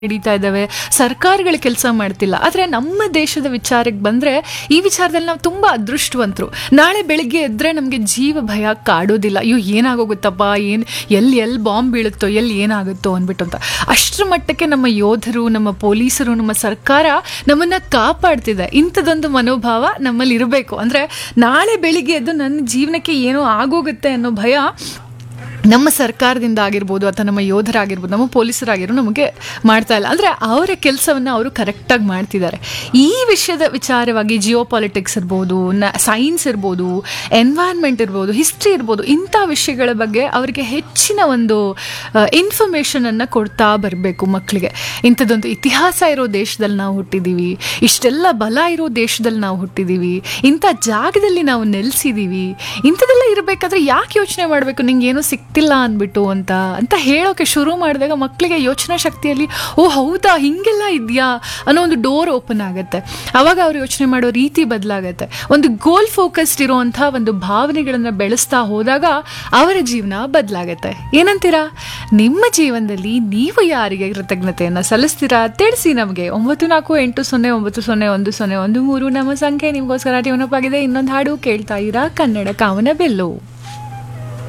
ನಡೀತಾ ಇದ್ದಾವೆ ಸರ್ಕಾರಗಳು ಕೆಲಸ ಮಾಡ್ತಿಲ್ಲ ಆದರೆ ನಮ್ಮ ದೇಶದ ವಿಚಾರಕ್ಕೆ ಬಂದರೆ ಈ ವಿಚಾರದಲ್ಲಿ ನಾವು ತುಂಬ ಅದೃಷ್ಟವಂತರು ನಾಳೆ ಬೆಳಿಗ್ಗೆ ಎದ್ದರೆ ನಮಗೆ ಜೀವ ಭಯ ಕಾಡೋದಿಲ್ಲ ಅಯ್ಯೋ ಏನಾಗೋಗುತ್ತಪ್ಪ ಏನು ಎಲ್ಲಿ ಎಲ್ಲಿ ಬಾಂಬ್ ಬೀಳುತ್ತೋ ಎಲ್ಲಿ ಏನಾಗುತ್ತೋ ಅಂದ್ಬಿಟ್ಟು ಅಂತ ಅಷ್ಟರ ಮಟ್ಟಕ್ಕೆ ನಮ್ಮ ಯೋಧರು ನಮ್ಮ ಪೊಲೀಸರು ನಮ್ಮ ಸರ್ಕಾರ ನಮ್ಮನ್ನು ಕಾಪಾಡ್ತಿದೆ ಇಂಥದ್ದೊಂದು ಮನೋಭಾವ ನಮ್ಮಲ್ಲಿ ಇರಬೇಕು ಅಂದರೆ ನಾಳೆ ಬೆಳಿಗ್ಗೆ ಎದ್ದು ನನ್ನ ಜೀವನಕ್ಕೆ ಏನೋ ಆಗೋಗುತ್ತೆ ಅನ್ನೋ ಭಯ ನಮ್ಮ ಸರ್ಕಾರದಿಂದ ಆಗಿರ್ಬೋದು ಅಥವಾ ನಮ್ಮ ಯೋಧರಾಗಿರ್ಬೋದು ನಮ್ಮ ಪೊಲೀಸರಾಗಿರೋ ನಮಗೆ ಮಾಡ್ತಾ ಇಲ್ಲ ಅಂದರೆ ಅವರ ಕೆಲಸವನ್ನು ಅವರು ಕರೆಕ್ಟಾಗಿ ಮಾಡ್ತಿದ್ದಾರೆ ಈ ವಿಷಯದ ವಿಚಾರವಾಗಿ ಜಿಯೋ ಪಾಲಿಟಿಕ್ಸ್ ಇರ್ಬೋದು ನ ಸೈನ್ಸ್ ಇರ್ಬೋದು ಎನ್ವೈರ್ನ್ಮೆಂಟ್ ಇರ್ಬೋದು ಹಿಸ್ಟ್ರಿ ಇರ್ಬೋದು ಇಂಥ ವಿಷಯಗಳ ಬಗ್ಗೆ ಅವರಿಗೆ ಹೆಚ್ಚಿನ ಒಂದು ಇನ್ಫಾರ್ಮೇಷನನ್ನು ಕೊಡ್ತಾ ಬರಬೇಕು ಮಕ್ಕಳಿಗೆ ಇಂಥದ್ದೊಂದು ಇತಿಹಾಸ ಇರೋ ದೇಶದಲ್ಲಿ ನಾವು ಹುಟ್ಟಿದ್ದೀವಿ ಇಷ್ಟೆಲ್ಲ ಬಲ ಇರೋ ದೇಶದಲ್ಲಿ ನಾವು ಹುಟ್ಟಿದ್ದೀವಿ ಇಂಥ ಜಾಗದಲ್ಲಿ ನಾವು ನೆಲೆಸಿದ್ದೀವಿ ಇಂಥದ್ದೆಲ್ಲ ಇರಬೇಕಾದ್ರೆ ಯಾಕೆ ಯೋಚನೆ ಮಾಡಬೇಕು ನಿಂಗೆ ಏನೂ ಸಿಗ್ತಿಲ್ಲ ಅಂದ್ಬಿಟ್ಟು ಅಂತ ಅಂತ ಹೇಳೋಕೆ ಶುರು ಮಾಡಿದಾಗ ಮಕ್ಕಳಿಗೆ ಯೋಚನಾ ಶಕ್ತಿಯಲ್ಲಿ ಓ ಹೌದಾ ಹಿಂಗೆಲ್ಲ ಇದೆಯಾ ಅನ್ನೋ ಒಂದು ಡೋರ್ ಓಪನ್ ಆಗುತ್ತೆ ಅವಾಗ ಅವ್ರು ಯೋಚನೆ ಮಾಡೋ ರೀತಿ ಬದಲಾಗತ್ತೆ ಒಂದು ಗೋಲ್ ಫೋಕಸ್ಡ್ ಇರುವಂಥ ಒಂದು ಭಾವನೆಗಳನ್ನು ಬೆಳೆಸ್ತಾ ಹೋದಾಗ ಅವರ ಜೀವನ ಬದಲಾಗತ್ತೆ ಏನಂತೀರಾ ನಿಮ್ಮ ಜೀವನದಲ್ಲಿ ನೀವು ಯಾರಿಗೆ ಕೃತಜ್ಞತೆಯನ್ನು ಸಲ್ಲಿಸ್ತೀರಾ ತಿಳಿಸಿ ನಮಗೆ ಒಂಬತ್ತು ನಾಲ್ಕು ಎಂಟು ಸೊನ್ನೆ ಒಂಬತ್ತು ಸೊನ್ನೆ ಒಂದು ಸೊನ್ನೆ ಒಂದು ಮೂರು ನಮ್ಮ ಸಂಖ್ಯೆ ನಿಮಗೋಸ್ಕರ ಟ್ಯೂನಪ್ ಆಗಿದೆ ಇನ್ನೊಂದು ಹಾಡು ಕೇಳ್ತಾ ಇರಾ ಕನ್ನಡ ಕಾವನ ಬೆಲ್ಲು